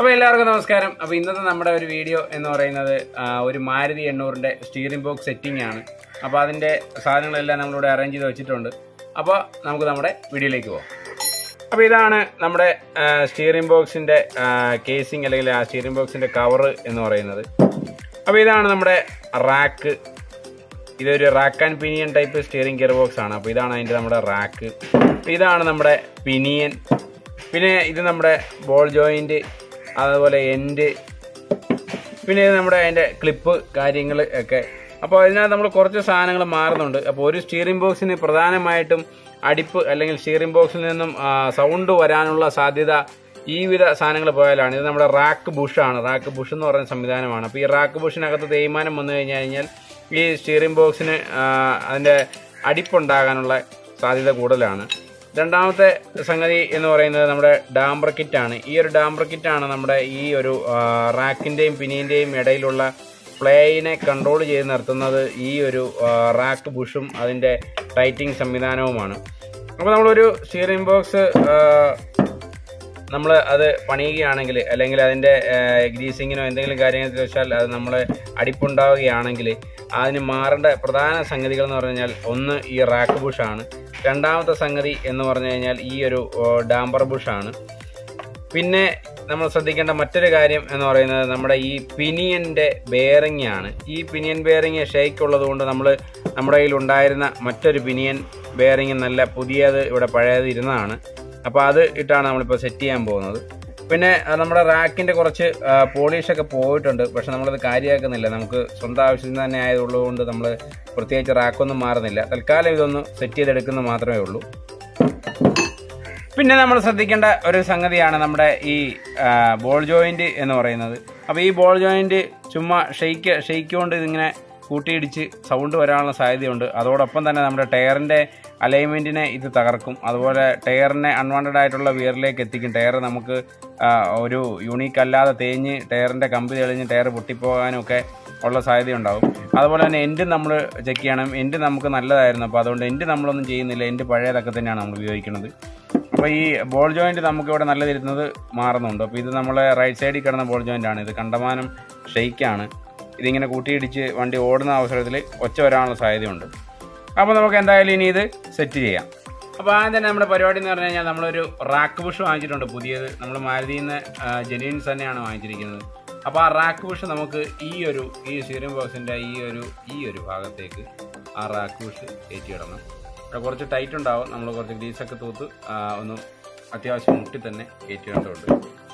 അപ്പോൾ എല്ലാവർക്കും നമസ്കാരം അപ്പോൾ ഇന്നത്തെ നമ്മുടെ ഒരു വീഡിയോ എന്ന് പറയുന്നത് ആ, ഒരു മാരുതി എണ്ണൂറിൻ്റെ സ്റ്റീറിംഗ് ബോക്സ് സെറ്റിംഗ് ആണ് അപ്പോൾ അതിൻ്റെ സാധനങ്ങളെല്ലാം നമ്മളിവിടെ അറേഞ്ച് ചെയ്ത് വെച്ചിട്ടുണ്ട് അപ്പോൾ നമുക്ക് നമ്മുടെ വീഡിയോയിലേക്ക് പോകാം അപ്പോൾ ഇതാണ് നമ്മുടെ സ്റ്റിയറിംഗ് ബോക്സിൻ്റെ കേസിംഗ് അല്ലെങ്കിൽ ആ സ്റ്റിയറിംഗ് ബോക്സിൻ്റെ കവർ എന്ന് പറയുന്നത് അപ്പോൾ ഇതാണ് നമ്മുടെ റാക്ക് ഇതൊരു rack and pinion type steering gear box ആണ് അപ്പോൾ ഇതാണ് അതിൻ്റെ നമ്മുടെ റാക്ക് ഇതാണ് നമ്മുടെ പിനിയൻ പിന്നെ ഇത് നമ്മുടെ ബോൾ ജോയിൻറ്റ് അതുപോലെ എൻഡ് പിന്നെ ഇത് നമ്മുടെ അതിൻ്റെ ക്ലിപ്പ് കാര്യങ്ങൾ ഒക്കെ അപ്പോൾ അതിനകത്ത് നമ്മൾ കുറച്ച് സാധനങ്ങൾ മാറുന്നുണ്ട് അപ്പോൾ ഒരു സ്റ്റിയറിംഗ് ബോക്സിന് പ്രധാനമായിട്ടും അടിപ്പ് അല്ലെങ്കിൽ സ്റ്റിയറിംഗ് ബോക്സിൽ നിന്നും സൗണ്ട് വരാനുള്ള സാധ്യത ഈ വിധ സാധനങ്ങൾ പോയാലാണ് ഇത് നമ്മുടെ റാക്ക് ബുഷാണ് റാക്ക് ബുഷ് എന്ന് പറയുന്ന സംവിധാനമാണ് അപ്പോൾ ഈ റാക്ക് ബുഷിനകത്ത് തേയ്മാനം വന്നു കഴിഞ്ഞ് കഴിഞ്ഞാൽ ഈ സ്റ്റിയറിംഗ് ബോക്സിന് ആ, അതിൻ്റെ അടിപ്പുണ്ടാകാനുള്ള സാധ്യത കൂടുതലാണ് രണ്ടാമത്തെ സംഗതി എന്ന് പറയുന്നത് നമ്മുടെ ഡാംബർ കിറ്റാണ് ഈ ഒരു ഡാംബർ കിറ്റാണ് നമ്മുടെ ഈ ഒരു റാക്കിൻ്റെയും പിനിൻ്റെയും ഇടയിലുള്ള പ്ലേയിനെ കൺട്രോൾ ചെയ്ത് നിർത്തുന്നത് ഈ ഒരു ആ, റാക്ക് ബുഷും അതിൻ്റെ ടൈറ്റിംഗ് സംവിധാനവുമാണ് അപ്പോൾ നമ്മളൊരു സ്റ്റിയറിംഗ് ബോക്സ് നമ്മൾ അത് പണിയുകയാണെങ്കിൽ അല്ലെങ്കിൽ അതിൻ്റെ ഗ്രീസിങ്ങിനോ എന്തെങ്കിലും കാര്യങ്ങൾക്ക് വെച്ചാൽ അത് നമ്മൾ അടിപ്പുണ്ടാവുകയാണെങ്കിൽ അതിന് മാറേണ്ട പ്രധാന സംഗതികൾ എന്ന് പറഞ്ഞു കഴിഞ്ഞാൽ ഒന്ന് ഈ റാക്ക് ബുഷാണ് രണ്ടാമത്തെ സംഗതി എന്ന് പറഞ്ഞു കഴിഞ്ഞാൽ ഈ ഒരു ഡാംബർ ബുഷാണ് പിന്നെ നമ്മൾ ശ്രദ്ധിക്കേണ്ട മറ്റൊരു കാര്യം എന്ന് പറയുന്നത് നമ്മുടെ ഈ പിനിയൻ്റെ ബെയറിംഗ് ആണ് ഈ പിനിയൻ ബെയറിംഗ് ഷേക്ക് ഉള്ളത് കൊണ്ട് നമ്മൾ നമ്മുടെ കയ്യിൽ ഉണ്ടായിരുന്ന മറ്റൊരു പിനിയൻ ബെയറിംഗ് നല്ല പുതിയത് ഇവിടെ പഴയത് ഇരുന്നതാണ് അപ്പോൾ അത് ഇട്ടാണ് നമ്മളിപ്പോൾ സെറ്റ് ചെയ്യാൻ പോകുന്നത് പിന്നെ ആ, നമ്മുടെ റാക്കിൻ്റെ കുറച്ച് പോളിഷൊക്കെ പോയിട്ടുണ്ട് പക്ഷെ നമ്മളത് കാര്യമാക്കുന്നില്ല നമുക്ക് സ്വന്തം ആവശ്യത്തിന് തന്നെ ആയതുള്ളതുകൊണ്ട് നമ്മൾ പ്രത്യേകിച്ച് റാക്കൊന്നും മാറുന്നില്ല തൽക്കാലം ഇതൊന്ന് സെറ്റ് ചെയ്തെടുക്കുന്നത് മാത്രമേ ഉള്ളൂ പിന്നെ നമ്മൾ ശ്രദ്ധിക്കേണ്ട ഒരു സംഗതിയാണ് നമ്മുടെ ഈ ആ, ബോൾ ജോയിന്റ് എന്ന് പറയുന്നത് അപ്പോൾ ഈ ബോൾ ജോയിന്റ് ചുമ്മാ ഷെയ്ക്ക് ഷെയ്ക്ക് കൊണ്ട് ഇതിങ്ങനെ കൂട്ടിയിടിച്ച് സൗണ്ട് വരാനുള്ള സാധ്യതയുണ്ട് അതോടൊപ്പം തന്നെ നമ്മുടെ ടയറിൻ്റെ അലൈൻമെൻറ്റിനെ ഇത് തകർക്കും അതുപോലെ ടയറിനെ അൺവാണ്ടഡ് ആയിട്ടുള്ള വിയറിലേക്ക് എത്തിക്കും ടയർ നമുക്ക് ആ, ഒരു യൂണീക്ക് അല്ലാതെ തേഞ്ഞ് ടയറിൻ്റെ കമ്പി തെളിഞ്ഞ് ടയർ പൊട്ടിപ്പോകാനും ഒക്കെ ഉള്ള സാധ്യതയുണ്ടാവും അതുപോലെ തന്നെ എൻഡ് നമ്മൾ ചെക്ക് ചെയ്യണം എൻഡ് നമുക്ക് നല്ലതായിരുന്നു അപ്പോൾ അതുകൊണ്ട് എൻഡ് നമ്മളൊന്നും ചെയ്യുന്നില്ല എൻഡ് പഴയതൊക്കെ തന്നെയാണ് നമ്മൾ ഉപയോഗിക്കുന്നത് അപ്പോൾ ഈ ബോൾ ജോയിന്റ് നമുക്ക് ഇവിടെ നല്ല തരുന്നത് മാറുന്നുണ്ട് അപ്പോൾ ഇത് നമ്മളെ റൈറ്റ് സൈഡിൽ കിടന്ന ബോൾ ജോയിന്റ് ആണ് ഇത് കണ്ടമാനം ഷെയ്ക്കാണ് ഇതിങ്ങനെ കൂട്ടിയിടിച്ച് വണ്ടി ഓടുന്ന അവസരത്തിൽ ഒച്ച വരാനുള്ള സാധ്യതയുണ്ട് അപ്പോൾ നമുക്ക് എന്തായാലും ഇനി ഇത് സെറ്റ് ചെയ്യാം അപ്പോൾ ആദ്യം തന്നെ നമ്മുടെ പരിപാടി എന്ന് പറഞ്ഞു കഴിഞ്ഞാൽ നമ്മളൊരു റാക്ക് ബുഷ് വാങ്ങിച്ചിട്ടുണ്ട് പുതിയത് നമ്മൾ മാരുതിയിൽ നിന്ന് ജെന്യൂൻസ് തന്നെയാണ് വാങ്ങിച്ചിരിക്കുന്നത് അപ്പോൾ ആ റാക്ക് ബുഷ് നമുക്ക് ഈ ഒരു ഈ സ്റ്റിയറിംഗ് ബോക്സിൻ്റെ ഈ ഒരു ഈ ഒരു ഭാഗത്തേക്ക് ആ റാക്ക് ബുഷ് കയറ്റിയിടണം ഇവിടെ കുറച്ച് ടൈറ്റ് ഉണ്ടാവും നമ്മൾ കുറച്ച് ഗ്രീസൊക്കെ തൂത്ത് ആ, ഒന്ന് അത്യാവശ്യം മുട്ടി തന്നെ കയറ്റിയിട്ടുണ്ട്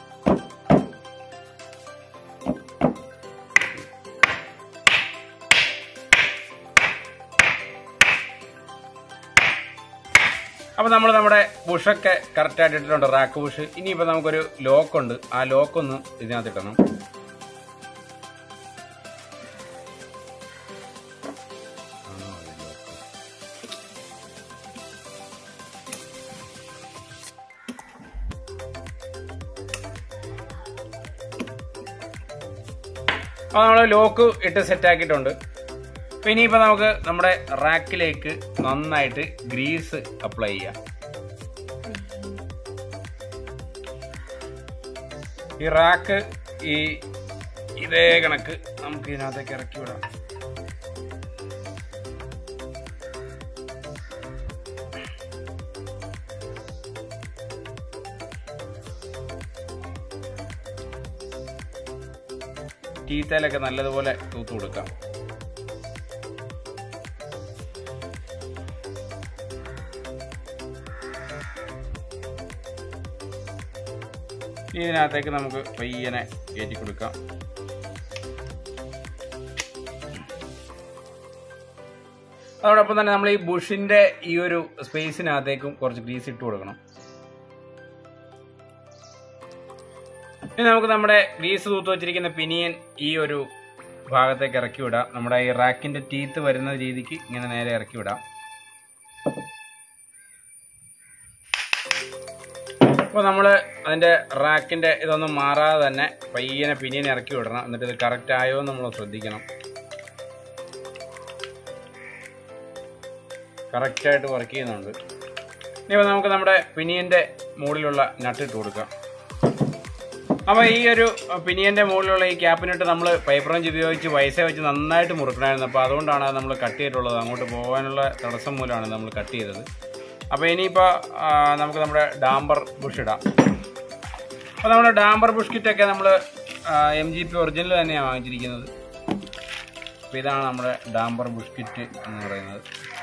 അപ്പോൾ നമ്മൾ നമ്മുടെ ബുഷൊക്കെ കറക്റ്റായിട്ട് ഇട്ടിട്ടുണ്ട് റാക്ക് ബുഷ് ഇനിയിപ്പോൾ നമുക്കൊരു ലോക്ക് ഉണ്ട് ആ ലോക്ക് ഒന്ന് ഇതിനകത്ത് ഇടണം അപ്പോൾ നമ്മൾ ലോക്ക് ഇട്ട് സെറ്റ് ആക്കിയിട്ടുണ്ട് അപ്പോൾ ഇനിയിപ്പോൾ നമുക്ക് നമ്മുടെ റാക്കിലേക്ക് നന്നായിട്ട് ഗ്രീസ് അപ്ലൈ ചെയ്യാം ഈ റാക്ക് ഈ ഇതേ കണക്ക് നമുക്ക് ഇതിനകത്തേക്ക് ഇറക്കി വിടാം ടീത്തയിലൊക്കെ നല്ലതുപോലെ തൂത്ത് കൊടുക്കാം ഇതിനകത്തേക്ക് നമുക്ക് പയ്യനെ കയറ്റി കൊടുക്കാം അതോടൊപ്പം തന്നെ നമ്മൾ ഈ ബുഷിന്റെ ഈ ഒരു സ്പേസിനകത്തേക്കും കുറച്ച് ഗ്രീസ് ഇട്ട് കൊടുക്കണം ഇനി നമുക്ക് നമ്മുടെ ഗ്രീസ് തൂത്ത് വെച്ചിരിക്കുന്ന പിനിയൻ ഈ ഒരു ഭാഗത്തേക്ക് ഇറക്കി വിടാം നമ്മുടെ ഈ റാക്കിന്റെ ടീത്ത് വരുന്ന രീതിക്ക് ഇങ്ങനെ നേരെ ഇറക്കി വിടാം അപ്പോൾ നമ്മൾ അതിൻ്റെ റാക്കിൻ്റെ ഇതൊന്നും മാറാതെ തന്നെ പയ്യനെ പിനിയനെ ഇറക്കി വിടണം എന്നിട്ട് ഇത് കറക്റ്റ് ആയോ എന്ന് നമ്മൾ ശ്രദ്ധിക്കണം കറക്റ്റായിട്ട് വർക്ക് ചെയ്യുന്നുണ്ട് ഇനിയിപ്പോൾ നമുക്ക് നമ്മുടെ പിനിയൻ്റെ മുകളിലുള്ള നട്ട് ഇട്ട് കൊടുക്കാം അപ്പോൾ ഈ ഒരു പിനിയൻ്റെ മുകളിലുള്ള ഈ ക്യാപ്പിനിട്ട് നമ്മൾ പേപ്പർ റഞ്ച് ഉപയോഗിച്ച് പൈസ വെച്ച് നന്നായിട്ട് മുറുക്കണമായിരുന്നു അപ്പോൾ അതുകൊണ്ടാണ് നമ്മൾ കട്ട് ചെയ്തിട്ടുള്ളത് അങ്ങോട്ട് പോകാനുള്ള തടസ്സം മൂലമാണ് നമ്മൾ കട്ട് ചെയ്തത് അപ്പോൾ ഇനിയിപ്പോൾ ആ, നമുക്ക് നമ്മുടെ ഡാംബർ ബുഷ് ഇടാം അപ്പോൾ നമ്മുടെ ഡാംബർ ബുഷ് കിറ്റൊക്കെ നമ്മൾ എം ജി പി ഒറിജിനൽ തന്നെയാണ് വാങ്ങിച്ചിരിക്കുന്നത് അപ്പോൾ ഇതാണ് നമ്മുടെ ഡാംബർ ബുഷ് കിറ്റ് എന്ന് പറയുന്നത്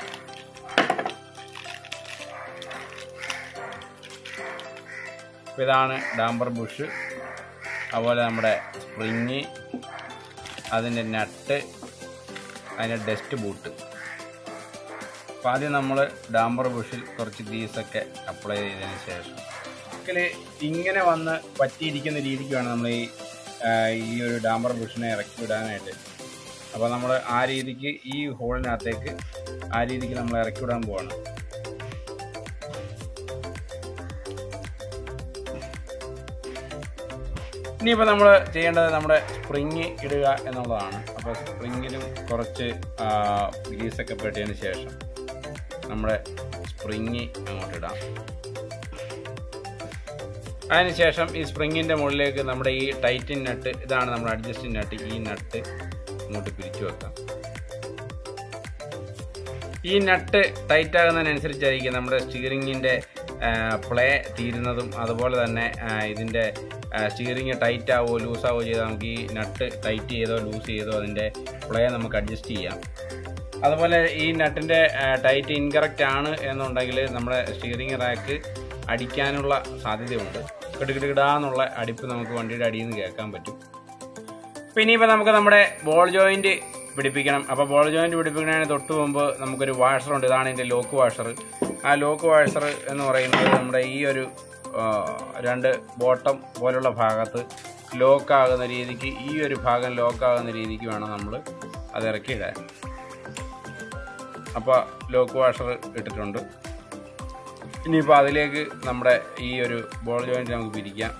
അപ്പോൾ ഇതാണ് ഡാംബർ ബുഷ് അതുപോലെ നമ്മുടെ സ്പ്രിങ് അതിൻ്റെ നട്ട് അതിൻ്റെ ഡസ്റ്റ് ബൂട്ട് അപ്പോൾ ആദ്യം നമ്മൾ ഡാംബർ ബുഷിൽ കുറച്ച് ഗ്രീസൊക്കെ അപ്ലൈ ചെയ്തതിന് ശേഷം ഒരിക്കല് ഇങ്ങനെ വന്ന് പറ്റിയിരിക്കുന്ന രീതിക്ക് വേണം നമ്മൾ ഈ ആ, ഈ ഒരു ഡാംബർ ബുഷിനെ ഇറക്കി വിടാനായിട്ട് അപ്പോൾ നമ്മൾ ആ രീതിക്ക് ഈ ഹോളിനകത്തേക്ക് ആ രീതിക്ക് നമ്മൾ ഇറക്കി വിടാൻ പോവാണ് ഇനിയിപ്പോൾ നമ്മൾ ചെയ്യേണ്ടത് നമ്മുടെ സ്പ്രിങ് ഇടുക എന്നുള്ളതാണ് അപ്പോൾ സ്പ്രിങ്ങിലും കുറച്ച് ഗ്രീസൊക്കെ പെട്ടതിന് ശേഷം നമ്മുടെ സ്പ്രിങ് അങ്ങോട്ട് ഇടാം അതിനുശേഷം ഈ സ്പ്രിങ്ങിൻ്റെ മുകളിലേക്ക് നമ്മുടെ ഈ ടൈറ്റിൻ നട്ട് ഇതാണ് നമ്മുടെ അഡ്ജസ്റ്റിംഗ് നട്ട് ഈ നട്ട് ഇങ്ങോട്ട് പിരിച്ചു വെക്കാം ഈ നട്ട് ടൈറ്റ് ആകുന്നതിനനുസരിച്ചായിരിക്കും നമ്മുടെ സ്റ്റിയറിങ്ങിൻ്റെ പ്ലേ തീരുന്നതും അതുപോലെ തന്നെ ആ, ഇതിൻ്റെ സ്റ്റിയറിങ് ടൈറ്റ് ആവുമോ ലൂസ് ആവുമോ ചെയ്താൽ നമുക്ക് ഈ നട്ട് ടൈറ്റ് ചെയ്തോ ലൂസ് ചെയ്തോ അതിൻ്റെ പ്ലേ നമുക്ക് അഡ്ജസ്റ്റ് ചെയ്യാം അതുപോലെ ഈ നട്ടിൻ്റെ ടൈറ്റ് ഇൻകറക്റ്റ് ആണ് എന്നുണ്ടെങ്കിൽ നമ്മുടെ സ്റ്റിയറിംഗ് റാക്ക് അടിക്കാനുള്ള സാധ്യതയുണ്ട് കിടുകിടുകിടാന്നുള്ള അടിപ്പ് നമുക്ക് വണ്ടിയുടെ അടിയിൽ നിന്ന് കേൾക്കാൻ പറ്റും പിന്നെ ഇനിയിപ്പോൾ നമുക്ക് നമ്മുടെ ബോൾ ജോയിന്റ് പിടിപ്പിക്കണം അപ്പോൾ ബോൾ ജോയിന്റ് പിടിപ്പിക്കുന്നതിന് തൊട്ട് മുമ്പ് നമുക്കൊരു വാഷറുണ്ട് ഇതാണ് ഇതിൻ്റെ ലോക്ക് വാഷർ ആ ലോക്ക് വാഷർ എന്ന് പറയുന്നത് നമ്മുടെ ഈ ഒരു ആ, രണ്ട് ബോട്ടം പോലുള്ള ഭാഗത്ത് ലോക്കാകുന്ന രീതിക്ക് ഈ ഒരു ഭാഗം ലോക്കാകുന്ന രീതിക്ക് വേണം നമ്മൾ അത് ഇറക്കിയിടാൻ അപ്പോൾ ലോക്ക് വാഷർ ഇട്ടിട്ടുണ്ട് ഇനിയിപ്പോൾ അതിലേക്ക് നമ്മുടെ ഈ ഒരു ബോൾ ജോയിന്റ് നമുക്ക് പിരിക്കാം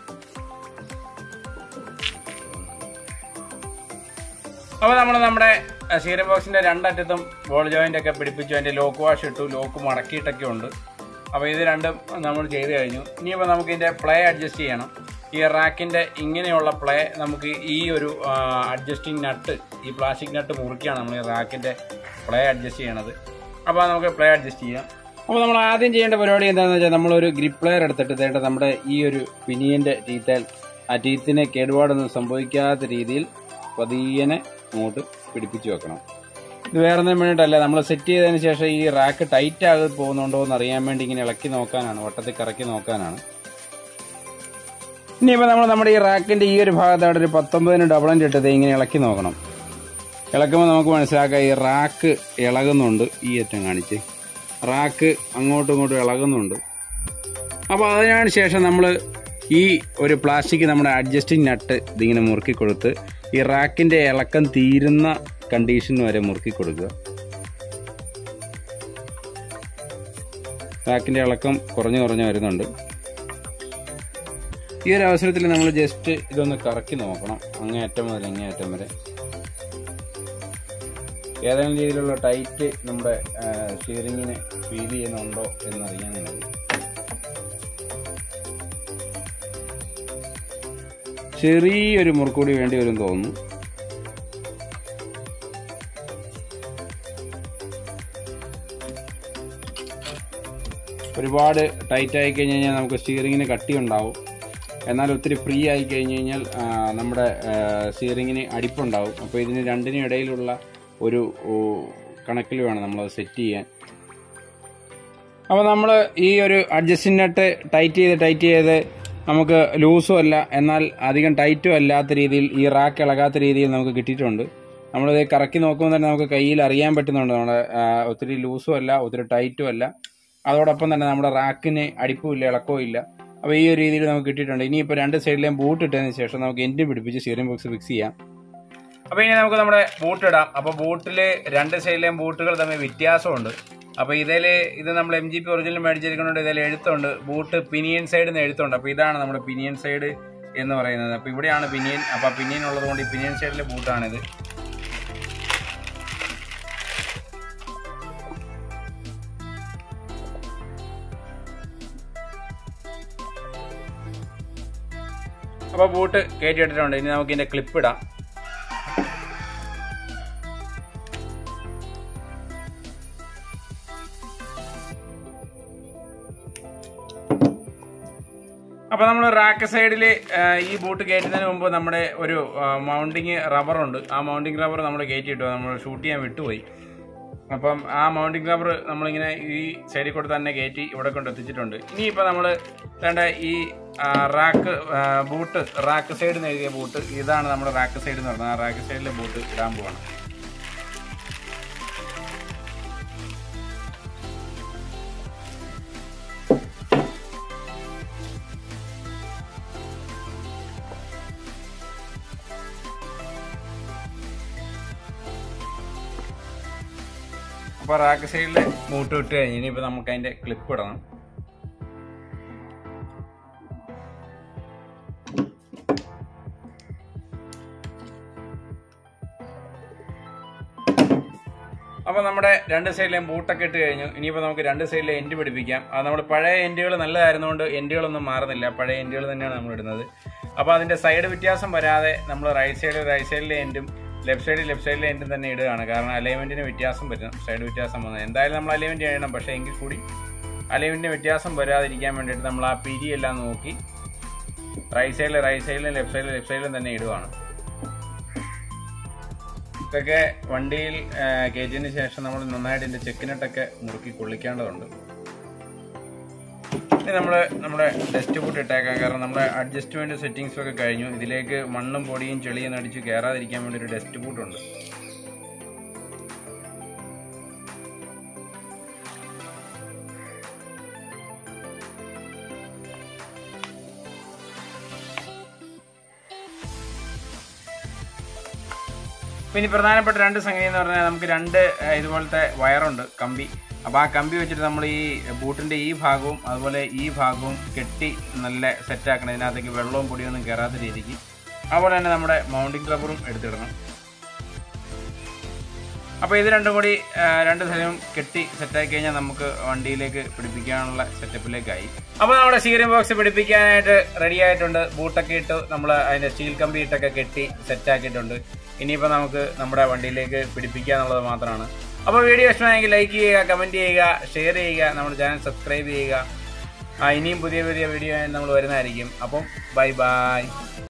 അപ്പോൾ നമ്മൾ നമ്മുടെ സീരം ബോക്സിന്റെ രണ്ടറ്റത്തും ബോൾ ജോയിന്റ് ഒക്കെ പിടിപ്പിച്ചു അതിന്റെ ലോക്ക് വാഷ് ഇട്ടു ലോക്ക് മടക്കിയിട്ടൊക്കെ ഉണ്ട് അപ്പോൾ ഇത് രണ്ടും നമ്മൾ ചെയ്ത് കഴിഞ്ഞു ഇനിയിപ്പോൾ നമുക്ക് ഇതിന്റെ പ്ലേ അഡ്ജസ്റ്റ് ചെയ്യണം ഈ റാക്കിന്റെ ഇങ്ങനെയുള്ള പ്ലേ നമുക്ക് ഈ ഒരു അഡ്ജസ്റ്റിംഗ് നട്ട് ഈ പ്ലാസ്റ്റിക് നട്ട് മുറുക്കിയാണ് നമ്മൾ ഈ റാക്കിന്റെ പ്ലേ അഡ്ജസ്റ്റ് ചെയ്യണത് അപ്പോൾ നമുക്ക് പ്ലേ അഡ്ജസ്റ്റ് ചെയ്യാം അപ്പോൾ നമ്മൾ ആദ്യം ചെയ്യേണ്ട പരിപാടി എന്താണെന്ന് വെച്ചാൽ നമ്മളൊരു ഗ്രിപ്പ് പ്ലെയർ എടുത്തിട്ട് തേണ്ട നമ്മുടെ ഈ ഒരു പിനിയന്റെ ടീത്തേൽ ആ ടീത്തിനെ കേടുപാടൊന്നും സംഭവിക്കാത്ത രീതിയിൽ പതിയനെ അങ്ങോട്ട് പിടിപ്പിച്ചു വെക്കണം ഇത് വേറെ ഒന്നും വേണ്ടിയിട്ടല്ല നമ്മൾ സെറ്റ് ചെയ്തതിന് ശേഷം ഈ റാക്ക് ടൈറ്റ് ആകെ പോകുന്നുണ്ടോ എന്ന് അറിയാൻ വേണ്ടി ഇങ്ങനെ ഇളക്കി നോക്കാനാണ് വട്ടത്തിൽ കറക്കി നോക്കാനാണ് ഇനിയിപ്പോൾ നമ്മൾ നമ്മുടെ ഈ റാക്കിന്റെ ഈ ഒരു ഭാഗത്തായിട്ട് ഒരു പത്തൊമ്പതിന് ഡബിളൻ്റെ ഇട്ടത് ഇങ്ങനെ ഇളക്കി നോക്കണം ഇളക്കുമ്പോൾ നമുക്ക് മനസ്സിലാക്കാം ഈ റാക്ക് ഇളകുന്നുണ്ട് ഈ അറ്റം കാണിച്ച് റാക്ക് അങ്ങോട്ടും ഇങ്ങോട്ടും ഇളകുന്നുണ്ട് അപ്പോൾ അതിനാണ് ശേഷം നമ്മൾ ഈ ഒരു പ്ലാസ്റ്റിക് നമ്മുടെ അഡ്ജസ്റ്റിംഗ് നട്ട് ഇതിങ്ങനെ മുറുക്കി കൊടുത്ത് ഈ റാക്കിന്റെ ഇളക്കം തീരുന്ന കണ്ടീഷൻ വരെ മുറുക്കി കൊടുക്കുക റാക്കിന്റെ ഇളക്കം കുറഞ്ഞു കുറഞ്ഞു വരുന്നുണ്ട് ഈ ഒരു അവസരത്തിൽ നമ്മൾ ജസ്റ്റ് ഇതൊന്ന് കറക്കി നോക്കണം അങ്ങേയറ്റം മുതൽ അങ്ങേയറ്റം വരെ ഏതെങ്കിലും രീതിയിലുള്ള ടൈറ്റ് നമ്മുടെ സ്റ്റിയറിങ്ങിന് ഫീൽ ചെയ്യുന്നുണ്ടോ എന്നറിയാൻ വേണ്ടി ചെറിയൊരു മുറുക്കൂടി വേണ്ടി വരും തോന്നുന്നു ഒരുപാട് ടൈറ്റ് ആയി കഴിഞ്ഞ് കഴിഞ്ഞാൽ നമുക്ക് സ്റ്റിയറിങ്ങിന് കട്ടി ഉണ്ടാവും എന്നാൽ ഒത്തിരി ഫ്രീ ആയി കഴിഞ്ഞ് കഴിഞ്ഞാൽ ആ, നമ്മുടെ സ്റ്റിയറിങ്ങിന് അടിപ്പുണ്ടാവും അപ്പോൾ ഇതിന് രണ്ടിനും ഇടയിലുള്ള ഒരു ഓ, കണക്കിൽ വേണം നമ്മളത് സെറ്റ് ചെയ്യാൻ അപ്പോൾ നമ്മൾ ഈ ഒരു അഡ്ജസ്റ്റിംഗ് നട്ട് ടൈറ്റ് ചെയ്ത് ടൈറ്റ് ചെയ്ത് നമുക്ക് ലൂസും അല്ല എന്നാൽ അധികം ടൈറ്റും അല്ലാത്ത രീതിയിൽ ഈ റാക്ക് ഇളകാത്ത രീതിയിൽ നമുക്ക് കിട്ടിയിട്ടുണ്ട് നമ്മളിത് കറക്കി നോക്കുമ്പോൾ തന്നെ നമുക്ക് കയ്യിൽ അറിയാൻ പറ്റുന്നുണ്ട് നമ്മുടെ ആ, ഒത്തിരി ലൂസും അല്ല ഒത്തിരി ടൈറ്റും അല്ല അതോടൊപ്പം തന്നെ നമ്മുടെ റാക്കിന് അടിപ്പുമില്ല ഇളക്കവും ഇല്ല അപ്പോൾ ഈ ഒരു രീതിയിൽ നമുക്ക് കിട്ടിയിട്ടുണ്ട് ഇനിയിപ്പോൾ രണ്ട് സൈഡിലെയും ബൂട്ട് ഇട്ടതിന് ശേഷം നമുക്ക് എൻഡിൽ പിടിപ്പിച്ച് സ്റ്റിയറിംഗ് ബോക്സ് ഫിക്സ് ചെയ്യാം അപ്പോൾ ഇനി നമുക്ക് നമ്മുടെ ബൂട്ട് ഇടാം അപ്പോൾ ബൂട്ടിൽ രണ്ട് സൈഡിലെയും ബൂട്ടുകൾ തമ്മിൽ വ്യത്യാസമുണ്ട് അപ്പോൾ ഇതിൽ ഇത് നമ്മൾ എം ജി പി ഒറിജിനൽ മേടിച്ചിരിക്കുന്നുണ്ട് ഇതിൽ എഴുത്തുണ്ട് ബൂട്ട് പിനിയൻ സൈഡിൽ നിന്ന് എഴുത്തുണ്ട് അപ്പോൾ ഇതാണ് നമ്മുടെ പിനിയൻ സൈഡ് എന്ന് പറയുന്നത് അപ്പോൾ ഇവിടെയാണ് പിനിയൻ അപ്പോൾ പിനിയൻ ഉള്ളതുകൊണ്ട് ഈ പിനിയൻ സൈഡിലെ ബൂട്ടാണിത് അപ്പോൾ ബൂട്ട് കയറ്റിയിട്ടിട്ടുണ്ട് ഇനി നമുക്ക് ഇതിൻ്റെ ക്ലിപ്പ് ഇടാം അപ്പോൾ നമ്മൾ റാക്ക് സൈഡിൽ ഈ ബൂട്ട് കയറ്റുന്നതിന് മുമ്പ് നമ്മുടെ ഒരു മൗണ്ടിങ് റബ്ബറുണ്ട് ആ മൗണ്ടിങ് റബ്ബർ നമ്മൾ കയറ്റിയിട്ടു നമ്മൾ ഷൂട്ട് ചെയ്യാൻ വിട്ടുപോയി അപ്പം ആ മൗണ്ടിങ് റബ്ബർ നമ്മളിങ്ങനെ ഈ സൈഡിൽ കൂടെ തന്നെ കയറ്റി ഇവിടെ കൊണ്ട് എത്തിച്ചിട്ടുണ്ട് ഇനിയിപ്പോൾ നമ്മൾ വേണ്ട ഈ റാക്ക് ബൂട്ട് റാക്ക് സൈഡിൽ നിന്ന് എഴുതിയ ബൂട്ട് ഇതാണ് നമ്മുടെ റാക്ക് സൈഡ് എന്ന് പറയുന്നത് ആ റാക്ക് സൈഡിലെ ബൂട്ട് ഇടാൻ പോവാണ് അപ്പോൾ റാക്ക് സൈഡിൽ ബൂട്ട് ഇട്ട് കഴിഞ്ഞ് ഇനിയിപ്പോൾ നമുക്ക് അതിൻ്റെ ക്ലിപ്പ് ഇടണം അപ്പോൾ നമ്മുടെ രണ്ട് സൈഡിലെയും ബൂട്ടൊക്കെ ഇട്ട് കഴിഞ്ഞു ഇനിയിപ്പോൾ നമുക്ക് രണ്ട് സൈഡിലെ എൻഡ് പിടിപ്പിക്കാം അത് നമ്മുടെ പഴയ എൻഡുകൾ നല്ലതായിരുന്നുകൊണ്ട് എൻഡുകളൊന്നും മാറുന്നില്ല പഴയ എൻഡുകൾ തന്നെയാണ് നമ്മൾ ഇടുന്നത് അപ്പോൾ അതിൻ്റെ സൈഡ് വ്യത്യാസം വരാതെ നമ്മൾ റൈറ്റ് സൈഡിൽ റൈറ്റ് സൈഡിലെ എൻഡും ലെഫ്റ്റ് സൈഡിൽ ലെഫ്റ്റ് സൈഡിലെ എൻഡും തന്നെ ഇടുകയാണ് കാരണം അലൈൻമെൻറ്റിന് വ്യത്യാസം വരും സൈഡ് വ്യത്യാസം വന്നത് എന്തായാലും നമ്മൾ അലൈൻമെൻറ്റ് ചെയ്യണം പക്ഷേ എങ്കിൽ കൂടി അലൈൻമെൻറ്റിന് വ്യത്യാസം വരാതിരിക്കാൻ വേണ്ടിയിട്ട് നമ്മൾ ആ പിരി എല്ലാം നോക്കി റൈറ്റ് സൈഡിൽ റൈറ്റ് സൈഡിലും ലെഫ്റ്റ് സൈഡിലും ലെഫ്റ്റ് സൈഡിലും തന്നെ ഇടുകയാണ് ഇതൊക്കെ വണ്ടിയിൽ കയറ്റിയതിന് ശേഷം നമ്മൾ നന്നായിട്ട് ഇതിൻ്റെ ചെക്കിനട്ടൊക്കെ മുറുക്കി കൊള്ളിക്കേണ്ടതുണ്ട് ഇനി നമ്മൾ നമ്മുടെ ഡസ്റ്റ് ബൂട്ട് ഇട്ടേക്കാം കാരണം നമ്മുടെ അഡ്ജസ്റ്റ്മെൻറ്റ് സെറ്റിങ്സും ഒക്കെ കഴിഞ്ഞു ഇതിലേക്ക് മണ്ണും പൊടിയും ചെളിയും അടിച്ച് കയറാതിരിക്കാൻ വേണ്ടി ഒരു ഡസ്റ്റ് ബൂട്ടുണ്ട് പിന്നെ പ്രധാനപ്പെട്ട രണ്ട് സംഗതി എന്ന് പറഞ്ഞാൽ നമുക്ക് രണ്ട് ഏഹ്, ഇതുപോലത്തെ വയറുണ്ട് കമ്പി അപ്പോൾ ആ കമ്പി വെച്ചിട്ട് നമ്മൾ ഈ ബൂട്ടിൻ്റെ ഈ ഭാഗവും അതുപോലെ ഈ ഭാഗവും കെട്ടി നല്ല സെറ്റാക്കണം ഇതിനകത്തേക്ക് വെള്ളവും പൊടിയൊന്നും കയറാത്ത രീതിക്ക് അതുപോലെ തന്നെ നമ്മുടെ മൗണ്ടിങ് റബ്ബറും എടുത്തിടണം അപ്പോൾ ഇത് രണ്ടും കൂടി ആ, രണ്ട് സ്ഥലവും കെട്ടി സെറ്റാക്കി കഴിഞ്ഞാൽ നമുക്ക് വണ്ടിയിലേക്ക് പിടിപ്പിക്കാനുള്ള സെറ്റപ്പിലേക്കായി അപ്പോൾ നമ്മുടെ സ്റ്റീറിംഗ് ബോക്സ് പിടിപ്പിക്കാനായിട്ട് റെഡി ആയിട്ടുണ്ട് ബൂട്ടൊക്കെ ഇട്ട് നമ്മൾ അതിൻ്റെ സ്റ്റീൽ കമ്പി ഇട്ടൊക്കെ കെട്ടി സെറ്റാക്കിയിട്ടുണ്ട് ഇനിയിപ്പോൾ നമുക്ക് നമ്മുടെ വണ്ടിയിലേക്ക് പിടിപ്പിക്കുക എന്നുള്ളത് മാത്രമാണ് അപ്പോൾ വീഡിയോ ഇഷ്ടമായെങ്കിൽ ലൈക്ക് ചെയ്യുക കമൻറ്റ് ചെയ്യുക ഷെയർ ചെയ്യുക നമ്മുടെ ചാനൽ സബ്സ്ക്രൈബ് ചെയ്യുക ആ, ഇനിയും പുതിയ പുതിയ വീഡിയോ നമ്മൾ വരുന്നതായിരിക്കും അപ്പം ബൈ ബൈ